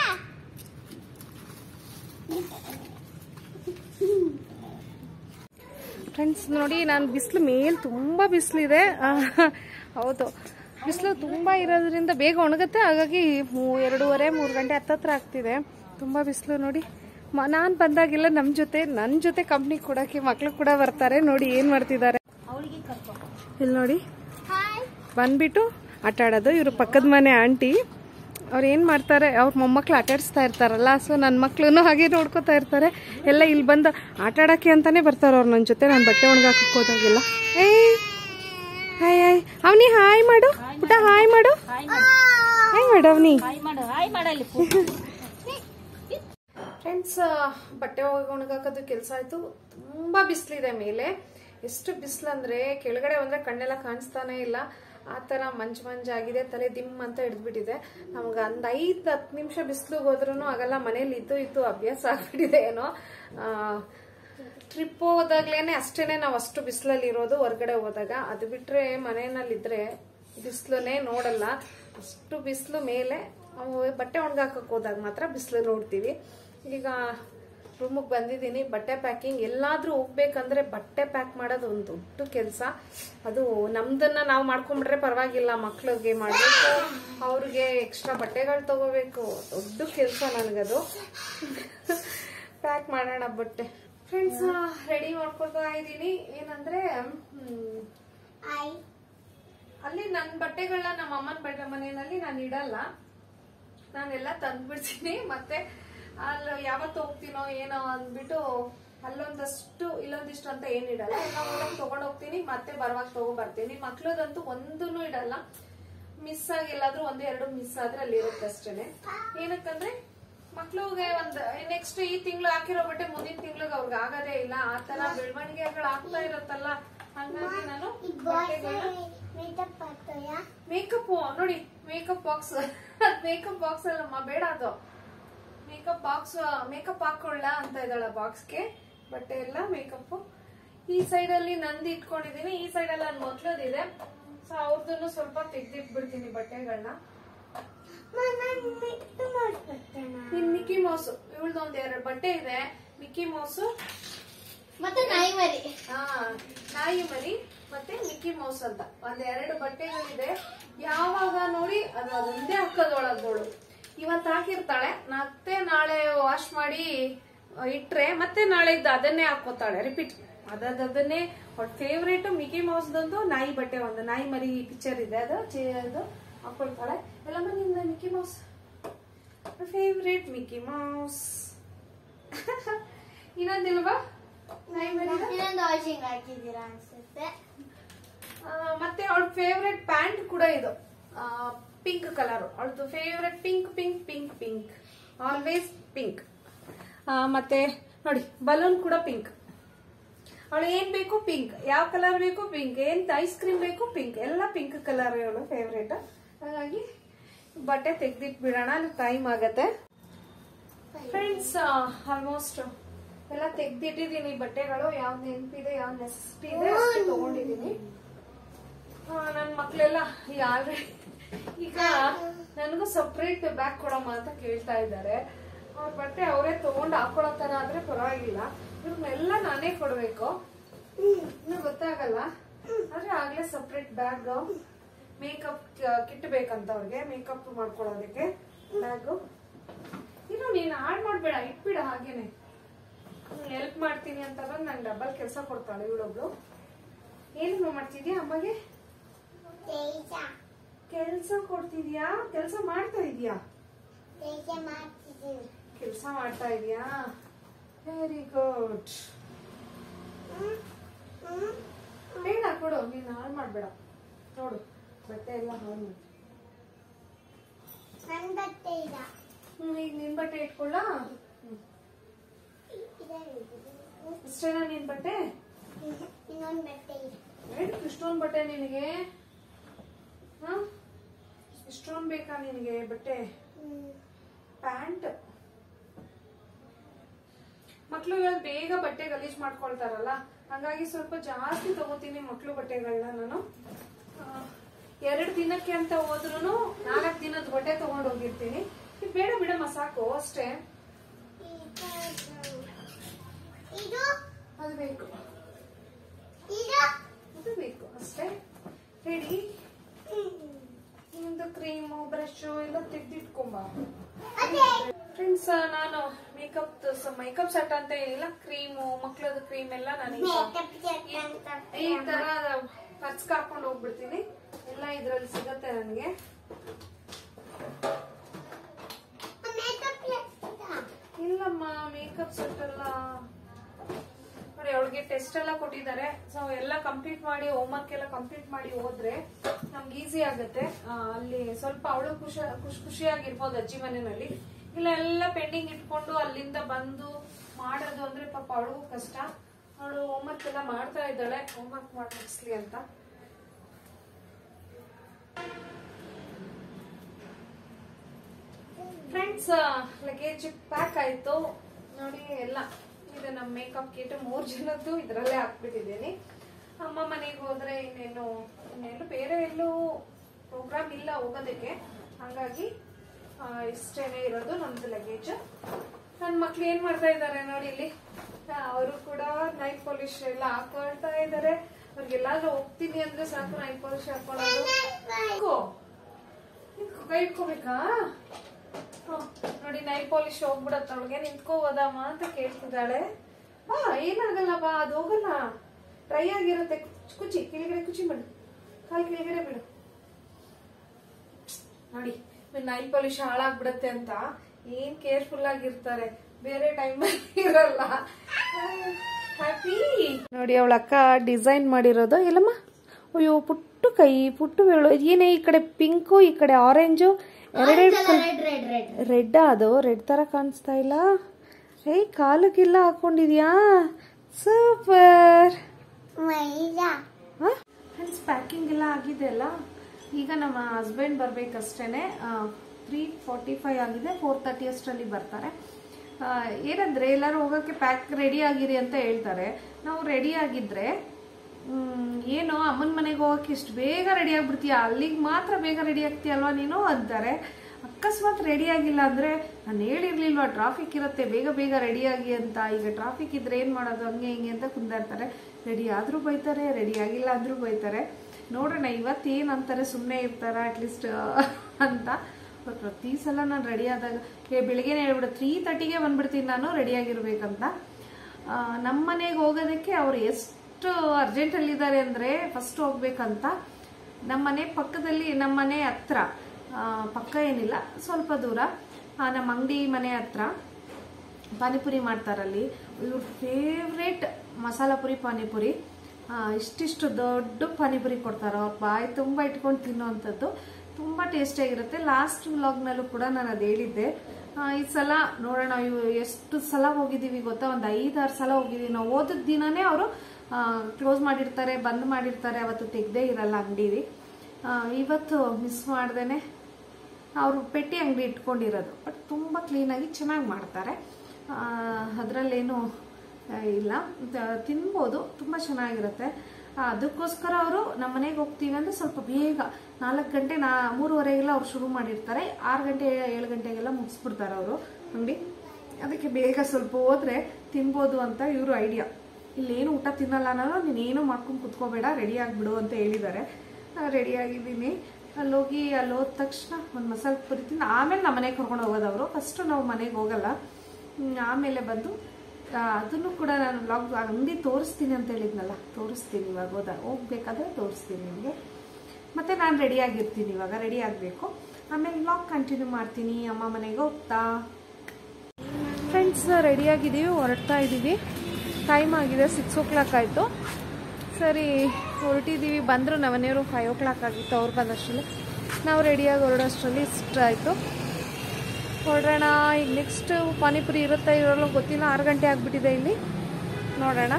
ಫ್ರೆಂಡ್ಸ್ ನೋಡಿ ನಾನು ಬಿಸಿಲು ಮೇಲೆ ತುಂಬ ಬಿಸಿಲಿದೆ ಹೌದು ಬಿಸಿಲು ತುಂಬ ಇರೋದ್ರಿಂದ ಬೇಗ ಒಣಗುತ್ತೆ ಹಾಗಾಗಿ ಮೂ ಎರಡೂವರೆ ಮೂರು ಗಂಟೆ ಹತ್ತತ್ರ ಆಗ್ತಿದೆ ತುಂಬ ಬಿಸಿಲು ನೋಡಿ ಮ ನಾನು ಬಂದಾಗೆಲ್ಲ ನಮ್ಮ ಜೊತೆ ನನ್ನ ಜೊತೆ ಕಂಪ್ನಿ ಕೊಡೋಕ್ಕೆ ಮಕ್ಕಳು ಕೂಡ ಬರ್ತಾರೆ ನೋಡಿ ಏನು ಮಾಡ್ತಿದ್ದಾರೆ ಅವಳಿಗೆ ಕರ್ಕೊ ಇಲ್ಲಿ ನೋಡಿ ಹಾಯ್ ಬಂದ್ಬಿಟ್ಟು ಆಟ ಆಡೋದು ಇವರು ಪಕ್ಕದ ಮನೆ ಆಂಟಿ ಅವ್ರು ಏನು ಮಾಡ್ತಾರೆ ಅವ್ರ ಮೊಮ್ಮಕ್ಳು ಆಟ ಆಡಿಸ್ತಾ ಇರ್ತಾರಲ್ಲ ಸೊ ನನ್ನ ಮಕ್ಳು ಹಾಗೆ ನೋಡ್ಕೋತಾ ಇರ್ತಾರೆ ಎಲ್ಲ ಇಲ್ಲಿ ಬಂದು ಆಟ ಆಡೋಕ್ಕೆ ಅಂತಾನೆ ಬರ್ತಾರೆ ಅವ್ರು ನನ್ನ ಜೊತೆ ನಾನು ಬಟ್ಟೆ ಒಣಗಾಕಕ್ಕೆ ಹೋದಾಗೆಲ್ಲ ಏಯ್ ಹಾಯ್ ಹಾಯ್ ಅವನಿ ಹಾಯ್ ಮಾಡು ಪುಟ ಹಾಯ್ ಮಾಡು ಹಾಯ್ ಮಾಡು ಅವನಿ ಹಾಯ್ ಮಾಡು ಹಾಯ್ ಮಾಡಲ್ಲಿ ಫ್ರೆಂಡ್ಸ್ ಬಟ್ಟೆ ಒಣಗಾಕೋದು ಕೆಲಸ ಆಯ್ತು ತುಂಬಾ ಬಿಸಿಲಿದೆ ಮೇಲೆ ಎಷ್ಟು ಬಿಸಿಲಂದ್ರೆ ಕೆಳಗಡೆ ಬಂದ್ರೆ ಕಣ್ಣೆಲ್ಲ ಕಾಣಿಸ್ತಾನೆ ಇಲ್ಲ ಆ ತರ ಮಂಜು ಮಂಜಾಗಿದೆ ತಲೆ ದಿಮ್ ಅಂತ ಹಿಡಿದ್ಬಿಟ್ಟಿದೆ ನಮ್ಗೆ ಒಂದ್ ಐದ್ ಹತ್ತು ನಿಮಿಷ ಬಿಸಿಲಿಗೆ ಹೋದ್ರೂ ಆಗಲ್ಲ ಮನೇಲಿ ಇದ್ದು ಇದ್ದು ಅಭ್ಯಾಸ ಆಗ್ಬಿಟ್ಟಿದೆ ಏನೋ ಟ್ರಿಪ್ ಹೋದಾಗ್ಲೇನೆ ಅಷ್ಟೇನೆ ನಾವು ಅಷ್ಟು ಬಿಸಿಲಲ್ಲಿ ಇರೋದು ಹೊರಗಡೆ ಹೋದಾಗ ಅದು ಬಿಟ್ರೆ ಮನೆಯಲ್ಲಿದ್ರೆ ಬಿಸಿಲನ್ನೇ ನೋಡಲ್ಲ ಅಷ್ಟು ಬಿಸಿಲು ಮೇಲೆ ನಾವು ಬಟ್ಟೆ ಒಣಗಾಕಕ್ಕೆ ಹೋದಾಗ ಮಾತ್ರ ಬಿಸಿಲು ನೋಡ್ತೀವಿ ಈಗ ರೂಮಿಗೆ ಬಂದಿದ್ದೀನಿ ಬಟ್ಟೆ ಪ್ಯಾಕಿಂಗ್ ಎಲ್ಲಾದ್ರೂ ಹೋಗ್ಬೇಕಂದ್ರೆ ಬಟ್ಟೆ ಪ್ಯಾಕ್ ಮಾಡೋದು ಒಂದು ದೊಡ್ಡ ಕೆಲಸ ಅದು ನಮ್ದನ್ನ ನಾವು ಮಾಡ್ಕೊಂಡ್ಬಿಟ್ರೆ ಪರವಾಗಿಲ್ಲ ಮಕ್ಳಿಗೆ ಮಾಡಬೇಕು ಅವ್ರಿಗೆ ಎಕ್ಸ್ಟ್ರಾ ಬಟ್ಟೆಗಳು ತಗೋಬೇಕು ದೊಡ್ಡ ಕೆಲಸ ನನಗದು ಪ್ಯಾಕ್ ಮಾಡೋಣ ಬಟ್ಟೆ ಫ್ರೆಂಡ್ಸ್ ರೆಡಿ ಮಾಡ್ಕೊಳ್ತಾ ಇದ್ದೀನಿ ಏನಂದ್ರೆ ಹ್ಮ್, ಹಾಯ್ ಅಲ್ಲಿ ನನ್ನ ಬಟ್ಟೆಗಳನ್ನ ನಮ್ಮ ಅಮ್ಮನ ಬಟ್ಟೆ ಮನೆಯಲ್ಲಿ ನಾನು ಇಡಲ್ಲ ನಾನೆಲ್ಲ ತಂದ್ಬಿಡ್ತೀನಿ ಮತ್ತೆ ಅಲ್ಲಿ ಯಾವತ್ತು ಹೋಗ್ತೀನೋ ಏನೋ ಅಂದ್ಬಿಟ್ಟು ಅಲ್ಲೊಂದಷ್ಟು ಇಲ್ಲೊಂದಿಷ್ಟು ಅಂತ ಏನಿಡಲ್ಲ ಎಲ್ಲ ಊರಲ್ಲಿ ತಗೊಂಡ್ ಹೋಗ್ತೀನಿ ಮತ್ತೆ ಬರುವಾಗ ತಗೋ ಬರ್ತೀನಿ ಮಕ್ಳದಂತೂ ಒಂದೂ ಇಡಲ್ಲ ಮಿಸ್ ಆಗಿ ಎಲ್ಲಾದ್ರೂ ಒಂದೇ ಎರಡು ಮಿಸ್ ಆದ್ರೆ ಅಲ್ಲಿ ಇರುತ್ತೆ ಅಷ್ಟೇನೆ ಏನಕ್ಕಂದ್ರೆ ಮಕ್ಳಿಗೆ ಒಂದ್ ನೆಕ್ಸ್ಟ್ ಈ ತಿಂಗಳು ಹಾಕಿರೋ ಬಟ್ಟೆ ಮುಂದಿನ ತಿಂಗಳಿಗೆ ಅವ್ರಿಗೆ ಆಗೋದೇ ಇಲ್ಲ ಆ ತರ ಬೆಳವಣಿಗೆಗಳು ಆಗ್ತಾ ಇರುತ್ತಲ್ಲ ಹಂಗಾಗಿ ನಾನು ಈ ಬಾಯ್ಸ್ ಬಟ್ಟೆಗಳನ್ನ ಮೇಕಪ್ ಹಾಕ್ತೋಯಾ ಮೇಕಪ್ ನೋಡಿ ಮೇಕಪ್ ಬಾಕ್ಸ್ ಮೇಕಪ್ ಬಾಕ್ಸ್ ಅಲ್ಲಮ್ಮ ಬೇಡ ಅದು ಮೇಕಪ್ ಬಾಕ್ಸ್ ಮೇಕಪ್ ಹಾಕೊಳ್ಳ ಅಂತ ಇದ್ದಾಳ ಬಾಕ್ಸ್ಗೆ ಬಟ್ಟೆ ಎಲ್ಲ ಮೇಕಪ್ ಈ ಸೈಡ್ ಅಲ್ಲಿ ನಂದು ಇಟ್ಕೊಂಡಿದೀನಿ ಈ ಸೈಡ್ ಅಲ್ಲಿ ನನ್ನ ಮಕ್ಳದಿದೆ ಸೊ ಅವ್ರದ್ದು ಸ್ವಲ್ಪ ತೆಗ್ದಿಟ್ಬಿಡ್ತೀನಿ ಬಟ್ಟೆಗಳನ್ನ ನಾನು ಮಿಟ್ಟು ಮಾಡ್ಕೊಡ್ತೇನ ಇನ್ ಮಿಕ್ಕಿ ಮೌಸ್ ಇವಳ್ದು ಒಂದ್ ಎರಡು ಬಟ್ಟೆ ಇದೆ ಮಿಕ್ಕಿ ಮೌಸು ಮತ್ತೆ ನಾಯಿ ಮರಿ ಆ, ನಾಯಿ ಮರಿ ಮತ್ತೆ ಮಿಕ್ಕಿ ಮೌಸ್ ಅಂತ ಒಂದ್ ಎರಡು ಬಟ್ಟೆಗಳಿದೆ ಯಾವಾಗ ನೋಡಿ ಅದು ಅದೊಂದೇ ಹಾಕೋದೊಳಗೋಳು ಇವತ್ತು ಹಾಕಿರ್ತಾಳೆ ಮತ್ತೆ ನಾಳೆ ವಾಶ್ ಮಾಡಿ ಆ, ಇಟ್ರೆ ಮತ್ತೆ ನಾಳೆ ಇದ್ದು ಅದನ್ನೇ ಹಾಕೋತಾಳೆ ರಿಪೀಟ್ ಅದನ್ನೇ ಅವಳ ಫೇವ್ರೇಟ್ ಮಿಕ್ಕಿ ಮೌಸ್ದೊಂದು ನಾಯಿ ಬಟ್ಟೆ ಒಂದು ನಾಯಿ ಮರಿ ಪಿಕ್ಚರ್ ಇದೆ ಅದು ಚೇ- ಅದು ಹಾಕೊಳ್ತಾಳೆ ಎಲ್ಲಮ್ಮ ನಿಂದ Mickey Mouse favourite Mickey Mouse ಇನ್ನೊಂದಿಲ್ವಾ ನಾಯಿ ಮರಿ ಇನ್ನೊಂದು ವಾಷಿಂಗ್ ಹಾಕಿದ್ದೀರಾ ಅನ್ಸುತ್ತೆ ಆ, ಮತ್ತೆ ಅವಳ ಫೇವ್ರೆಟ್ ಪ್ಯಾಂಟ್ ಕೂಡ ಇದು ಪಿಂಕ್ ಕಲರ್ ಅವಳದು favourite pink pink pink pink always pink ಮತ್ತೆ ನೋಡಿ ಬಲೂನ್ ಕೂಡ ಪಿಂಕ್ ಅವಳು ಏನ್ ಬೇಕು ಪಿಂಕ್ ಯಾವ ಕಲರ್ ಬೇಕು ಪಿಂಕ್ ಏನ್ ಐಸ್ ಕ್ರೀಮ್ ಬೇಕು ಪಿಂಕ್ ಎಲ್ಲ ಪಿಂಕ್ ಕಲರ್ ಅವಳು ಫೇವ್ರೇಟ್ ಹಾಗಾಗಿ ಬಟ್ಟೆ ತೆಗ್ದಿಟ್ ಬಿಡೋಣ ಟೈಮ್ ಆಗತ್ತೆ ಫ್ರೆಂಡ್ಸ್ ಆಲ್ಮೋಸ್ಟ್ ಎಲ್ಲ ತೆಗ್ದಿಟ್ಟಿದ್ದೀನಿ ಬಟ್ಟೆಗಳು ಯಾವ್ದು ನೆನಪಿದೆ ಯಾವ್ದು ನೆಸೆಸಿಟಿ ಇದೆ ಅಷ್ಟು ತಗೊಂಡಿದ್ದೀನಿ ನನ್ನ ಮಕ್ಳೆಲ್ಲ ಈಗ ಆಲ್ರೆಡಿ ಈಗ ನನಗೂ ಸಪ್ರೇಟ್ ಬ್ಯಾಗ್ ಕೊಡಮ್ಮ ಅಂತ ಕೇಳ್ತಾ ಇದ್ದಾರೆ ಅವ್ರ ಬಟ್ಟೆ ಅವರೇ ತಗೊಂಡು ಹಾಕೊಳ್ಳೋ ತರ ಆದ್ರೆ ಪರವಾಗಿಲ್ಲ ಇವ್ರನ್ನೆಲ್ಲ ನಾನೇ ಕೊಡ್ಬೇಕು ಇನ್ನು ಗೊತ್ತಾಗಲ್ಲ ಆದ್ರೆ ಆಗ್ಲೇ ಸಪ್ರೇಟ್ ಬ್ಯಾಗ್ ಮೇಕಪ್ ಕಿಟ್ ಬೇಕಂತ ಅವ್ರಿಗೆ ಮೇಕಪ್ ಮಾಡ್ಕೊಳ್ಳೋದಕ್ಕೆ ಬ್ಯಾಗು ಇನ್ನು ನೀನು ಹಾಳು ಮಾಡ್ಬೇಡ ಇಟ್ಬಿಡ ಹಾಗೇನೆ ಹೆಲ್ಪ್ ಮಾಡ್ತೀನಿ ಅಂತ ಬಂದು ನಂಗೆ ಡಬಲ್ ಕೆಲಸ ಕೊಡ್ತಾಳೆ ಇವಳೊಬ್ಳು ಏನು ಮಾಡ್ತಿದ್ಯಾ ಅಮ್ಮಗೆ ತೇಜ ಕೆಲಸ ಕೊಡ್ತಿದ್ಯಾ ಕೆಲಸ ಮಾಡ್ತಾ ಇದೀಯಾ ತೇಜ ಮಾಡ್ತಿದ್ದೀನಿ ಕೆಲಸ ಮಾಡ್ತಾ ಇದೀಯಾ ವೆರಿ ಗುಡ್ ಬೇಡ ಕೊಡು ನೀನು ಹಾಳು ಮಾಡ್ಬೇಡ ನೋಡು ಬಟ್ಟೆ ಎಲ್ಲ ಹಾಳು ಮಾಡಿ ನನ್ನ ಬಟ್ಟೆ ಇಲ್ಲ ಹ್ಮ್ ಈಗ ನಿನ್ ಬಟ್ಟೆ ಇಟ್ಕೊಳ್ಳ ಇದೆ ಇಷ್ಟೇನಾ ನಿನ್ ಬಟ್ಟೆ ಇನ್ನೊಂದು ಬಟ್ಟೆ ಇದೆ ಬೇಡ ಇಷ್ಟೊಂದು ಬಟ್ಟೆ ನಿನಗೆ ಹಾ ಇಷ್ಟೊಂದು ಬೇಕಾ ನಿನಗೆ ಬಟ್ಟೆ ಹ್ಮ್. ಪ್ಯಾಂಟ್ ಮಕ್ಳು ಇವಾಗ ಬೇಗ ಬಟ್ಟೆ ಗಲೀಜ್ ಮಾಡ್ಕೊಳ್ತಾರಲ್ಲ ಹಂಗಾಗಿ ಸ್ವಲ್ಪ ಜಾಸ್ತಿ ತಗೋತೀನಿ ಮಕ್ಳು ಬಟ್ಟೆಗಳನ್ನ ನಾನು ಎರಡು ದಿನಕ್ಕೆ ಅಂತ ಹೋದ್ರು ನಾಲ್ಕು ದಿನದ ಬಟ್ಟೆ ತಗೊಂಡ್ ಹೋಗಿರ್ತೀನಿ ಇದ್ ಬೇಡ ಬಿಡಮ್ಮ ಸಾಕು ಅಷ್ಟೇ ಇದು ಅದು ಬೇಕು ಇದು ಅದು ಬೇಕು ಅಷ್ಟೇ ರೆಡಿ ನಿಮ್ದು ಕ್ರೀಮು ಬ್ರಷ್ ಎಲ್ಲ ತೆಗ್ದಿಟ್ಕೊಂಬ ಅದೇ ಫ್ರೆಂಡ್ಸ್ ನಾನು ಮೇಕಪ್ ಮೇಕಪ್ ಸೆಟ್ ಅಂತ ಏನಿಲ್ಲ ಕ್ರೀಮು ಮಕ್ಳದ ಕ್ರೀಮ್ ಎಲ್ಲ ನಾನು ಈಗ ಮೇಕಪ್ ಸೆಟ್ ಅಂತ ಈ ತರ ಪರ್ಸ್ ಹಾಕೊಂಡು ಹೋಗ್ಬಿಡ್ತೀನಿ ಎಲ್ಲ ಇದ್ರಲ್ಲಿ ಸಿಗತ್ತೆ ನನಗೆ ಮೇಕಪ್ ಸೆಟ್ ಇಲ್ಲಮ್ಮ ಮೇಕಪ್ ಸೆಟ್ ಎಲ್ಲ ನೋಡಿ ಅವಳಿಗೆ ಟೆಸ್ಟ್ ಎಲ್ಲ ಕೊಟ್ಟಿದ್ದಾರೆ ಸೊ ಎಲ್ಲ ಕಂಪ್ಲೀಟ್ ಮಾಡಿ ಹೋಮ್ವರ್ಕ್ ಎಲ್ಲ ಕಂಪ್ಲೀಟ್ ಮಾಡಿ ಹೋದ್ರೆ ನಮ್ಗೆ ಈಸಿ ಆಗುತ್ತೆ ಆ, ಅಲ್ಲಿ ಸ್ವಲ್ಪ ಅವಳು ಖುಷಿ ಖುಷಿ ಖುಷಿಯಾಗಿರ್ಬೋದು ಅಜ್ಜಿ ಮನೆಯಲ್ಲಿ ಇಲ್ಲ ಎಲ್ಲ ಪೆಂಡಿಂಗ್ ಇಟ್ಕೊಂಡು ಅಲ್ಲಿಂದ ಬಂದು ಮಾಡೋದು ಅಂದ್ರೆ ಪಾಪ ಅವಳಿಗೂ ಕಷ್ಟ ಅವಳು ಹೋಮ್ವರ್ಕ್ ಎಲ್ಲ ಮಾಡ್ತಾ ಇದ್ದಾಳೆ ಹೋಮ್ವರ್ಕ್ ಮಾಡಿ ಮುಗಿಸ್ಲಿ ಅಂತ ಫ್ರೆಂಡ್ಸ್ ಲಗೇಜ್ ಪ್ಯಾಕ್ ಆಯ್ತು ನೋಡಿ ಎಲ್ಲ ಇದು ನಮ್ಮ ಮೇಕಪ್ ಕಿಟ್ ಮೂರ್ ಜನದ್ದು ಇದರಲ್ಲೇ ಹಾಕ್ಬಿಟ್ಟಿದ್ದೀನಿ ಅಮ್ಮ ಮನೆಗೆ ಹೋದ್ರೆ ಇನ್ನೇನು ಇನ್ನೆಲ್ಲೂ ಬೇರೆ ಎಲ್ಲೂ ಪ್ರೋಗ್ರಾಮ್ ಇಲ್ಲ ಹೋಗೋದಕ್ಕೆ ಹಾಗಾಗಿ ಆ, ಇಷ್ಟೇನೆ ಇರೋದು ನಮ್ದು ಲಗೇಜ್ ನನ್ನ ಮಕ್ಳು ಏನ್ ಮಾಡ್ತಾ ಇದ್ದಾರೆ ನೋಡಿ ಇಲ್ಲಿ ಅವರು ಕೂಡ ನೈಟ್ ಪಾಲಿಶ್ ಎಲ್ಲ ಹಾಕೊಳ್ತಾ ಇದ್ದಾರೆ ಅವ್ರಿಗೆಲ್ಲಾದ್ರೂ ಹೋಗ್ತೀನಿ ಅಂದ್ರೆ ಸಾಕು ನೈಟ್ ಪಾಲಿಶ್ ಹಾಕೊಳ್ಳೋದು ಇಟ್ಕೋ. ಇಟ್ಕೋ, ಕೈ ಇಟ್ಕೋಬೇಕಾ ಹ, ನೋಡಿ ನೈಲ್ ಪಾಲಿಶ್ ಹೋಗ್ಬಿಡತ್ತ ಅವಳಿಗೆ ನಿಂತ್ಕೋ ಹೋದಮ್ಮ ಅಂತ ಕೇಳ್ತಿದ್ದಾಳೆ ಬಾ ಏನಾಗಲ್ಲ ಬಾ ಅದು ಹೋಗಲ್ಲ ಡ್ರೈ ಆಗಿರುತ್ತೆ ಕುಚ್- ಕುಚಿ ಕೆಳಗಡೆ ಕುಚಿ ಬಿಡು ಕಾಲ್ ಕೆಳಗಡೆ ಬಿಡು ನೋಡಿ ನೈಲ್ ಪಾಲಿಶ್ ಹಾಳಾಗ್ಬಿಡತ್ತೆ ಅಂತ ಏನ್ ಕೇರ್ಫುಲ್ ಆಗಿರ್ತಾರೆ ಬೇರೆ ಟೈಮ್ ಇರಲ್ಲ ಹ್ಯಾಪಿ ನೋಡಿ ಅವಳ ಅಕ್ಕ ಡಿಸೈನ್ ಮಾಡಿರೋದು ಎಲ್ಲಮ್ಮ ಅಯ್ಯೋ ಪುಟ್ಟು ಕೈ ಪುಟ್ಟು ಬೆರಳು ಏನೇ ಈ ಕಡೆ ಪಿಂಕು ಈ ಕಡೆ ಆರೆಂಜು ಎರಡೆರಡು ರೆಡ್ ರೆಡ್ ರೆಡ್ ರೆಡ್ ಅದು ರೆಡ್ ತರ ಕಾಣಿಸ್ತಾ ಇಲ್ಲ ಏಯ್ ಕಾಲಕ್ಕೆಲ್ಲ ಹಾಕೊಂಡಿದ್ಯಾ ಸೂಪರ್ ಮೈದಾ ಫ್ರೆಂಡ್ಸ್ ಪ್ಯಾಕಿಂಗ್ ಎಲ್ಲ ಆಗಿದೆ ಅಲ್ಲ ಈಗ ನಮ್ಮ ಹಸ್ಬೆಂಡ್ ಬರ್ಬೇಕಷ್ಟೇನೆ ತ್ರೀ ಫಾರ್ಟಿ ಫೈವ್ ಆಗಿದೆ ಫೋರ್ ತರ್ಟಿ ಅಷ್ಟರಲ್ಲಿ ಬರ್ತಾರೆ ಆ, ಏನಂದ್ರೆ ಎಲ್ಲರೂ ಹೋಗೋಕ್ಕೆ ಪ್ಯಾಕ್ ರೆಡಿ ಆಗಿರಿ ಅಂತ ಹೇಳ್ತಾರೆ ನಾವು ರೆಡಿ ಆಗಿದ್ರೆ ಮ್, ಏನು ಅಮ್ಮನ ಮನೆಗೆ ಹೋಗಕ್ಕೆ ಇಷ್ಟು ಬೇಗ ರೆಡಿ ಆಗ್ಬಿಡ್ತೀಯ ಅಲ್ಲಿಗೆ ಮಾತ್ರ ಬೇಗ ರೆಡಿ ಆಗ್ತೀಯಲ್ವಾ ನೀನು ಅಂತಾರೆ ಅಕಸ್ಮಾತ್ ರೆಡಿ ಆಗಿಲ್ಲ ಅಂದ್ರೆ ನಾನು ಹೇಳಿರ್ಲಿಲ್ವಾ ಟ್ರಾಫಿಕ್ ಇರುತ್ತೆ ಬೇಗ ಬೇಗ ರೆಡಿ ಆಗಿ ಅಂತ ಈಗ ಟ್ರಾಫಿಕ್ ಇದ್ರೆ ಏನ್ ಮಾಡೋದು ಹಂಗೆ ಹಿಂಗೆ ಅಂತ ಕುಂದಾಡ್ತಾರೆ ರೆಡಿ ಆದ್ರೂ ಬೈತಾರೆ ರೆಡಿ ಆಗಿಲ್ಲ ಅಂದ್ರೂ ಬೈತಾರೆ ನೋಡೋಣ ಇವತ್ತು ಏನ್ ಅಂತಾರೆ ಸುಮ್ಮನೆ ಇರ್ತಾರ ಅಟ್ಲೀಸ್ಟ್ ಅಂತ ಬಟ್ ಪ್ರತಿ ಸಲ ನಾನು ರೆಡಿ ಆದಾಗ ಏ ಬೆಳಿಗ್ಗೆನೇ ಹೇಳ್ಬಿಡು ತ್ರೀ ತರ್ಟಿಗೆ ಬಂದ್ಬಿಡ್ತೀನಿ ನಾನು ರೆಡಿ ಆಗಿರ್ಬೇಕಂತ ಆ, ನಮ್ಮ ಮನೆಗೆ ಹೋಗೋದಕ್ಕೆ ಅವ್ರು ಎಷ್ಟು ಅರ್ಜೆಂಟಲ್ಲಿದ್ದಾರೆ ಅಂದರೆ ಫಸ್ಟ್ ಹೋಗ್ಬೇಕಂತ ನಮ್ಮ ಮನೆ ಪಕ್ಕದಲ್ಲಿ ನಮ್ಮ ಮನೆ ಹತ್ರ ಆ, ಪಕ್ಕ ಏನಿಲ್ಲ ಸ್ವಲ್ಪ ದೂರ ಆ, ನಮ್ಮ ಅಂಗಡಿ ಮನೆ ಹತ್ರ ಪಾನಿಪುರಿ ಮಾಡ್ತಾರಲ್ಲಿ ಇವ್ರ ಫೇವ್ರೇಟ್ ಮಸಾಲ ಪುರಿ ಪಾನಿಪುರಿ ಆ, ಇಷ್ಟಿಷ್ಟು ದೊಡ್ಡ ಪಾನಿಪುರಿ ಕೊಡ್ತಾರೆ ಅವ್ರ ಬಾಯಿ ತುಂಬ ಇಟ್ಕೊಂಡು ತಿನ್ನೋವಂಥದ್ದು ತುಂಬ ಟೇಸ್ಟಿಯಾಗಿರುತ್ತೆ ಲಾಸ್ಟ್ ವ್ಲಾಗ್ನಲ್ಲೂ ಕೂಡ ನಾನು ಅದು ಹೇಳಿದ್ದೆ ಆ, ಈ ಸಲ ನೋಡೋಣ ಇವು ಎಷ್ಟು ಸಲ ಹೋಗಿದ್ದೀವಿ ಗೊತ್ತಾ ಒಂದು ಐದಾರು ಸಲ ಹೋಗಿದ್ದೀವಿ ನಾವು ಓದಿದ ದಿನನೇ ಅವರು ಕ್ಲೋಸ್ ಮಾಡಿರ್ತಾರೆ ಬಂದ್ ಮಾಡಿರ್ತಾರೆ ಅವತ್ತು ತೆಗ್ದೇ ಇರಲ್ಲ ಅಂಗಡಿಲಿ ಇವತ್ತು ಮಿಸ್ ಮಾಡ್ದೇನೆ ಅವರು ಪೆಟ್ಟಿ ಅಂಗಡಿ ಇಟ್ಕೊಂಡಿರೋದು ಬಟ್ ತುಂಬ ಕ್ಲೀನಾಗಿ ಚೆನ್ನಾಗಿ ಮಾಡ್ತಾರೆ ಅದರಲ್ಲೇನು ಇಲ್ಲ ತ- ತಿನ್ಬೋದು ತುಂಬ ಚೆನ್ನಾಗಿರುತ್ತೆ ಆ, ಅದಕ್ಕೋಸ್ಕರ ಅವರು ನಮ್ಮ ಮನೆಗೆ ಹೋಗ್ತೀವಿ ಅಂದರೆ ಸ್ವಲ್ಪ ಬೇಗ ನಾಲ್ಕು ಗಂಟೆ ನಾ ಮೂರುವರೆಗೆಲ್ಲ ಅವ್ರು ಶುರು ಮಾಡಿರ್ತಾರೆ ಆರು ಗಂಟೆ ಏಳು ಗಂಟೆಗೆಲ್ಲ ಮುಗಿಸ್ಬಿಡ್ತಾರೆ ಅವರು ಅಂಗಡಿ ಅದಕ್ಕೆ ಬೇಗ ಸ್ವಲ್ಪ ಹೋದ್ರೆ ತಿನ್ಬೋದು ಅಂತ ಇವರು ಐಡಿಯಾ ಇಲ್ಲೇನು ಊಟ ತಿನ್ನಲ್ಲ ನಾನು ನೀನೇನು ಮಾಡ್ಕೊಂಡು ಕುತ್ಕೋಬೇಡ ರೆಡಿ ಆಗಿಬಿಡು ಅಂತ ಹೇಳಿದ್ದಾರೆ ರೆಡಿ ಆಗಿದ್ದೀನಿ ಅಲ್ಲೋಗಿ ಅಲ್ಲಿ ಹೋದ ತಕ್ಷಣ ಒಂದು ಮಸಾಲೆ ಪುರಿ ತಿಂದು ಆಮೇಲೆ ನಮ್ಮ ಮನೆಗೆ ಕರ್ಕೊಂಡು ಹೋಗೋದು ಅವರು ಫಸ್ಟು ನಾವು ಮನೆಗೆ ಹೋಗಲ್ಲ ಹ್ಮ್, ಆಮೇಲೆ ಬಂದು ಆ, ಅದನ್ನು ಕೂಡ ನಾನು ಬ್ಲಾಗ್ ಅಂಗಡಿ ತೋರಿಸ್ತೀನಿ ಅಂತ ಹೇಳಿದ್ನಲ್ಲ ತೋರಿಸ್ತೀನಿ ಇವಾಗ ಹೋದ ಹೋಗ್ಬೇಕಾದ್ರೆ ತೋರಿಸ್ತೀನಿ ನಿಮಗೆ ಮತ್ತೆ ನಾನು ರೆಡಿ ಆಗಿರ್ತೀನಿ ಇವಾಗ ರೆಡಿ ಆಗಬೇಕು ಆಮೇಲೆ ಬ್ಲಾಗ್ ಕಂಟಿನ್ಯೂ ಮಾಡ್ತೀನಿ ಅಮ್ಮ ಮನೆಗೆ ಹೋಗ್ತಾ ಫ್ರೆಂಡ್ಸ್ ರೆಡಿ ಆಗಿದ್ದೀವಿ ಹೊರಡ್ತಾ ಇದ್ದೀವಿ ಟೈಮ್ ಆಗಿದೆ ಸಿಕ್ಸ್ ಓ ಕ್ಲಾಕ್ ಆಯಿತು ಸರಿ ಹೊರಟಿದ್ದೀವಿ ಬಂದರು ನಮ್ಮನೆಯವರು ಫೈವ್ ಓ ಕ್ಲಾಕ್ ಆಗಿತ್ತು ಅವ್ರು ಬಂದಷ್ಟರಲ್ಲಿ ನಾವು ರೆಡಿಯಾಗಿ ಹೊರಡೋಷ್ಟರಲ್ಲಿ ಇಷ್ಟ ಆಯಿತು ಹೊರಡೋಣ ಈಗ ನೆಕ್ಸ್ಟ್ ಪಾನಿಪುರಿ ಇರುತ್ತಾ ಇರೋಲ್ಲ ಗೊತ್ತಿಲ್ಲ ಆರು ಗಂಟೆ ಆಗಿಬಿಟ್ಟಿದೆ ಇಲ್ಲಿ ನೋಡೋಣ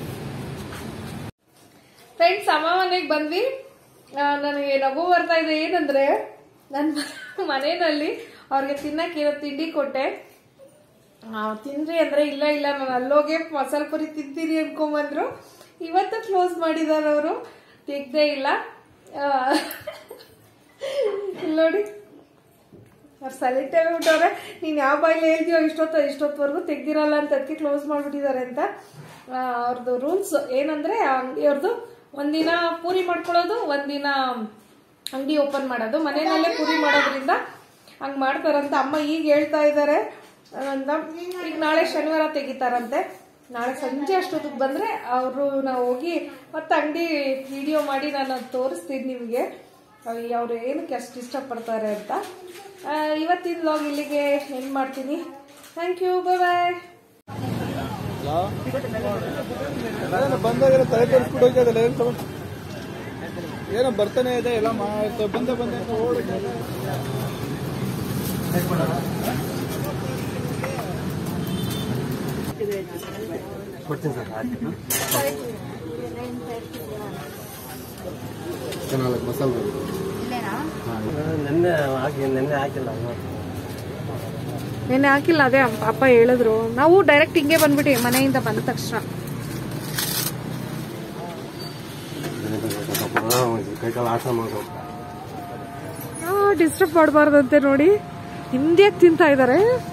ಫ್ರೆಂಡ್ಸ್ ಅಮ್ಮ ಮನೆಗೆ ಬಂದ್ವಿ ಆ, ನನಗೆ ನಗು ಬರ್ತಾ ಇದೆ ಏನಂದ್ರೆ ನನ್ನ ಮನೆಯಲ್ಲಿ ಅವ್ರಿಗೆ ತಿನ್ನಕ್ಕೆ ಏನೋ ತಿಂಡಿ ಕೊಟ್ಟೆ ಆ, ತಿನ್ರಿ ಅಂದ್ರೆ ಇಲ್ಲ ಇಲ್ಲ ನಾನು ಅಲ್ಲೋಗೆ ಮಸಾಲೆ ಪುರಿ ತಿಂತೀನಿ ಅನ್ಕೊಂಬಂದ್ರು ಇವತ್ತು ಕ್ಲೋಸ್ ಮಾಡಿದಾರೆ ಅವರು ತೆಗ್ದೇ ಇಲ್ಲ ಆ, ಇಲ್ಲ್ ನೋಡಿ ಅವ್ರು ಸೈಲೆಂಟ್ ಬಿಟ್ಟವ್ರೆ ನೀನ್ ಯಾವ ಬಾಯಿಲಿ ಹೇಳ್ತೀಯೋ ಇಷ್ಟೊತ್ತು ಇಷ್ಟೊತ್ತವರೆಗೂ ತೆಗ್ದಿರಲ್ಲ ಅಂತ ಅದಕ್ಕೆ ಕ್ಲೋಸ್ ಮಾಡ್ಬಿಟ್ಟಿದ್ದಾರೆ ಅಂತ ಆ, ಅವ್ರದ್ದು ರೂಲ್ಸ್ ಏನಂದ್ರೆ ಅಂಗಡಿಯವ್ರದ್ದು ಒಂದಿನ ಪೂರಿ ಮಾಡ್ಕೊಳ್ಳೋದು ಒಂದಿನ ಅಂಗಡಿ ಓಪನ್ ಮಾಡೋದು ಮನೆಯಲ್ಲೇ ಪೂರಿ ಮಾಡೋದ್ರಿಂದ ಹಂಗ್ ಮಾಡ್ತಾರಂತ ಅಮ್ಮ ಈಗ ಹೇಳ್ತಾ ಇದ್ದಾರೆ ಅಂತ ಈಗ ನಾಳೆ ಶನಿವಾರ ತೆಗಿತಾರಂತೆ ನಾಳೆ ಸಂಜೆ ಅಷ್ಟೊತ್ತಿಗೆ ಬಂದ್ರೆ ಅವರು ನಾವು ಹೋಗಿ ಮತ್ತೆ ಅಂಗಡಿ ವಿಡಿಯೋ ಮಾಡಿ ನಾನು ಅದ್ ತೋರಿಸ್ತೀನಿ ನಿಮಗೆ ಅವ್ರು ಏನಕ್ಕೆ ಅಷ್ಟು ಇಷ್ಟಪಡ್ತಾರೆ ಅಂತ ಆ, ಇವತ್ತಿನ ಲಾಗ್ ಇಲ್ಲಿಗೆ ಎಂಡ್ ಮಾಡ್ತೀನಿ ಥ್ಯಾಂಕ್ ಯು ಬಾಯ್ ಏನೋ ಬಂದಾಗ ತಲೆ ಕೆಡಿಸ್ಬಿಟ್ಟು ಹೋಗ್ತದಲ್ಲ ಏನು ಸಮ ಏನೋ ಬರ್ತಾನೆ ಇದೆ ಎಲ್ಲ ಮಾಡ್ತಾ ಬಂದೆ ಬಂದೆ ಅಂತ ಓಡಿ ಕೊಡ್ತೀನಿ ಸರ್ ಚೆನ್ನಾಗಿ ಮಸಾಲೆ ನೆನ್ನೆ ಹಾಕಿ ನೆನ್ನೆ ಹಾಕಿಲ್ಲ ನೆನ್ನೆ ಹಾಕಿಲ್ಲ ಅದೇ ಅಪ್ಪ- ಅಪ್ಪ ಹೇಳಿದ್ರು ನಾವು ಡೈರೆಕ್ಟ್ ಹಿಂಗೆ ಬಂದ್ಬಿಟ್ಟು ಮನೆಯಿಂದ ಬಂದ ತಕ್ಷಣ ಕೈಕಾಲ ಆಟ ಮಾಡ್ಬೇಕು ಡಿಸ್ಟರ್ಬ್ ಮಾಡಬಾರ್ದಂತೆ ನೋಡಿ ಹಿಂದಿಯಾಗಿ ತಿಂತಾ ಇದ್ದಾರೆ